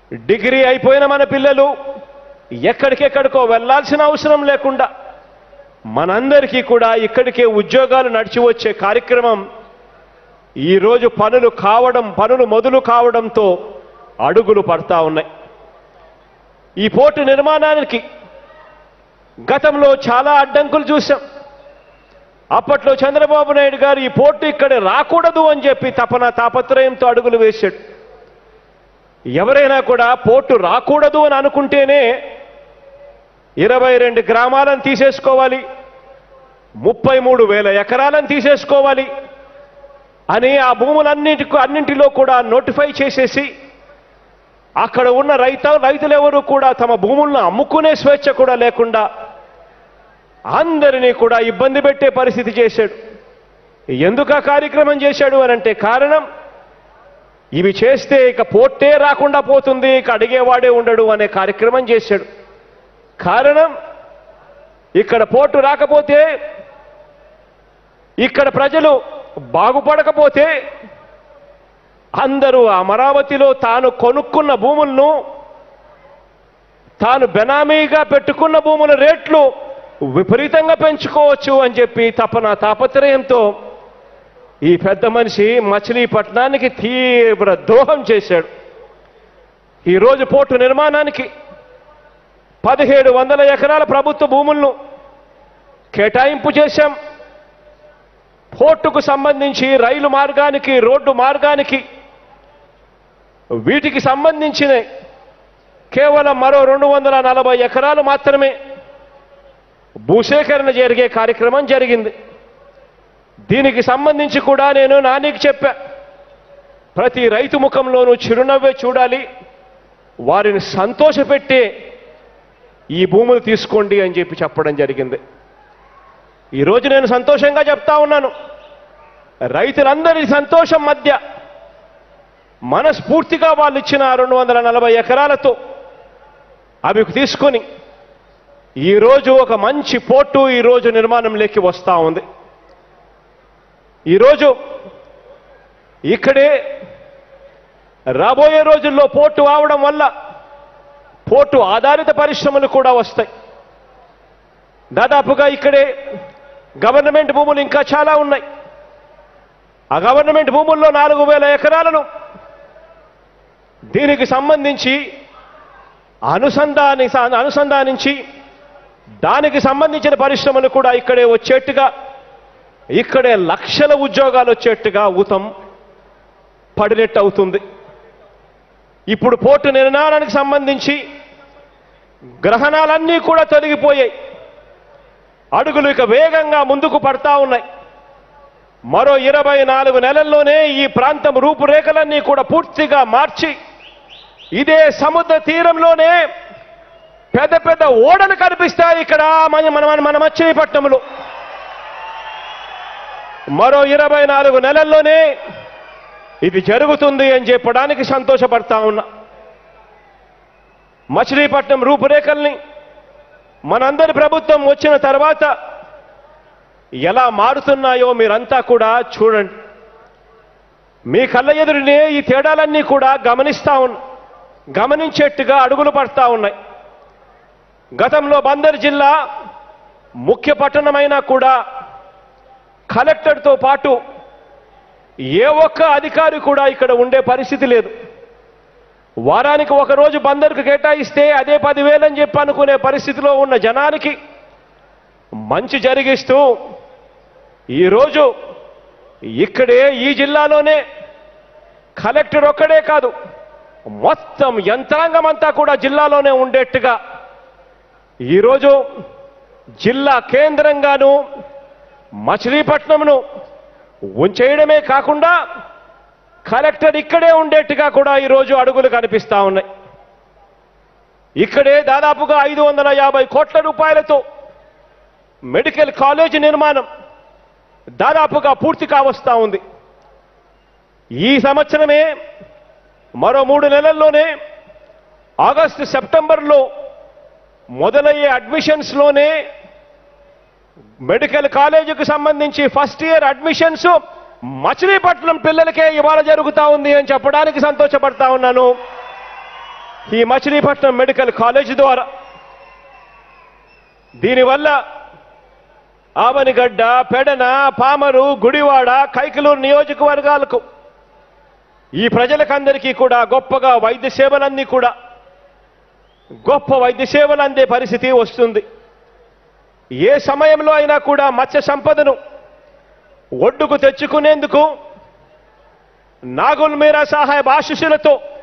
degree అయిపోయిన మన పిల్లలు ఎక్కడికెక్కడికో వెళ్ళాల్సిన అవసరం లేకుండా మనందరికీ కూడా ఇక్కడికే ఉద్యోగాలు నడిచి వచ్చే కార్యక్రమం ఈరోజు పనులు కావడం పనులు మొదలు కావడంతో అడుగులు పడతా ఉన్నాయి ఈ పోర్టు నిర్మాణానికి గతంలో చాలా అడ్డంకులు చూశాం అప్పట్లో చంద్రబాబు నాయుడు గారు ఈ పోర్టు ఇక్కడ రాకూడదు అని చెప్పి తపన తాపత్రయంతో అడుగులు వేశాడు ఎవరైనా కూడా పోర్టు రాకూడదు అని అనుకుంటేనే ఇరవై రెండు గ్రామాలను తీసేసుకోవాలి ముప్పై మూడు వేల ఎకరాలను తీసేసుకోవాలి అని ఆ భూములన్నింటికి అన్నింటిలో కూడా నోటిఫై చేసేసి అక్కడ ఉన్న రైత రైతులెవరూ కూడా తమ భూములను అమ్ముకునే స్వేచ్ఛ కూడా లేకుండా అందరినీ కూడా ఇబ్బంది పెట్టే పరిస్థితి చేశాడు ఎందుకు ఆ కార్యక్రమం చేశాడు అని అంటే కారణం ఇవి చేస్తే ఇక పోట్టే రాకుండా పోతుంది ఇక అడిగేవాడే ఉండడు అనే కార్యక్రమం చేశాడు కారణం ఇక్కడ పోర్టు రాకపోతే ఇక్కడ ప్రజలు బాగుపడకపోతే అందరూ అమరావతిలో తాను కొనుక్కున్న భూములను తాను బెనామీగా పెట్టుకున్న భూముల రేట్లు విపరీతంగా పెంచుకోవచ్చు అని చెప్పి తపన తాపత్రయంతో ఈ పెద్ద మనిషి మచిలీపట్నానికి తీవ్ర ద్రోహం చేశాడు ఈరోజు పోర్టు నిర్మాణానికి పదిహేడు వందల ఎకరాల ప్రభుత్వ భూములను కేటాయింపు చేశాం పోర్టుకు సంబంధించి రైలు మార్గానికి రోడ్డు మార్గానికి వీటికి సంబంధించిన కేవలం మరో రెండు వందల నలభై ఎకరాలు మాత్రమే భూసేకరణ జరిగే కార్యక్రమం జరిగింది దీనికి సంబంధించి కూడా నేను నానికి చెప్పా ప్రతి రైతు ముఖంలోనూ చిరునవ్వే చూడాలి వారిని సంతోషపెట్టే ఈ భూములు తీసుకోండి అని చెప్పి చెప్పడం జరిగింది ఈరోజు నేను సంతోషంగా చెప్తా ఉన్నాను రైతులందరి సంతోషం మధ్య మనస్ఫూర్తిగా వాళ్ళు ఇచ్చిన రెండు వందల నలభై ఎకరాలతో అవి తీసుకొని ఈరోజు ఒక మంచి పోర్టు ఈరోజు నిర్మాణంలోకి వస్తూ ఉంది ఈరోజు ఇక్కడే రాబోయే రోజుల్లో పోర్టు అవడం వల్ల పోర్టు ఆధారిత పరిశ్రమలు కూడా వస్తాయి దాదాపుగా ఇక్కడే గవర్నమెంట్ భూములు ఇంకా చాలా ఉన్నాయి ఆ గవర్నమెంట్ భూముల్లో నాలుగు వేల ఎకరాలను దీనికి సంబంధించి అనుసంధాని అనుసంధానించి దానికి సంబంధించిన పరిశ్రమలు కూడా ఇక్కడే వచ్చేట్టుగా ఇక్కడే లక్షల ఉద్యోగాలు వచ్చేట్టుగా ఊతం పడినట్టు అవుతుంది ఇప్పుడు పోర్టు నిర్ణయానికి సంబంధించి గ్రహణాలన్నీ కూడా తొలగిపోయాయి అడుగులు ఇక వేగంగా ముందుకు పడతా ఉన్నాయి మరో ఇరవై నాలుగు నెలల్లోనే ఈ ప్రాంతం రూపురేఖలన్నీ కూడా పూర్తిగా మార్చి ఇదే సముద్ర తీరంలోనే పెద్ద పెద్ద ఓడలు కనిపిస్తాయి ఇక్కడ మన మన మన మచిలీపట్నంలో మరో ఇరవై నాలుగు నెలల్లోనే ఇది జరుగుతుంది అని చెప్పడానికి సంతోషపడతా ఉన్నా మచిలీపట్నం రూపురేఖల్ని మనందరి ప్రభుత్వం వచ్చిన తర్వాత ఎలా మారుతున్నాయో మీరంతా కూడా చూడండి మీ కళ్ళ ఎదురునే ఈ తేడాలన్నీ కూడా గమనిస్తా ఉన్న గమనించేట్టుగా అడుగులు పడతా ఉన్నాయి గతంలో బందర్ జిల్లా ముఖ్య పట్టణమైనా కూడా కలెక్టర్తో పాటు ఏ ఒక్క అధికారి కూడా ఇక్కడ ఉండే పరిస్థితి లేదు వారానికి ఒక రోజు బందరుకు కేటాయిస్తే అదే పదివేలని చెప్పి అనుకునే పరిస్థితిలో ఉన్న జనానికి మంచి జరిగిస్తూ ఈరోజు ఇక్కడే ఈ జిల్లాలోనే కలెక్టర్ ఒక్కడే కాదు మొత్తం యంత్రాంగం అంతా కూడా జిల్లాలోనే ఉండేట్టుగా ఈరోజు జిల్లా కేంద్రంగాను మచిలీపట్నంను ఉంచేయడమే కాకుండా కలెక్టర్ ఇక్కడే ఉండేట్టుగా కూడా ఈరోజు అడుగులు కనిపిస్తా ఉన్నాయి ఇక్కడే దాదాపుగా ఐదు వందల యాభై కోట్ల రూపాయలతో మెడికల్ కాలేజ్ నిర్మాణం దాదాపుగా పూర్తి కావస్తా ఉంది ఈ సంవత్సరమే మరో మూడు నెలల్లోనే ఆగస్టు సెప్టెంబర్లో మొదలయ్యే అడ్మిషన్స్లోనే మెడికల్ కాలేజీకి సంబంధించి ఫస్ట్ ఇయర్ అడ్మిషన్స్ మచిలీపట్నం పిల్లలకే ఇవాళ జరుగుతా ఉంది అని చెప్పడానికి సంతోషపడతా ఉన్నాను ఈ మచిలీపట్నం మెడికల్ కాలేజ్ ద్వారా దీనివల్ల ఆవనిగడ్డ పెడన పామరు గుడివాడ కైకలూరు నియోజకవర్గాలకు ఈ ప్రజలకందరికీ కూడా గొప్పగా వైద్య సేవలన్నీ కూడా గొప్ప వైద్య సేవలు అందే పరిస్థితి వస్తుంది ఏ సమయంలో అయినా కూడా మత్స్య సంపదను ఒడ్డుకు తెచ్చుకునేందుకు నాగుల్ మీరా సాహెబ్ ఆశీస్సులతో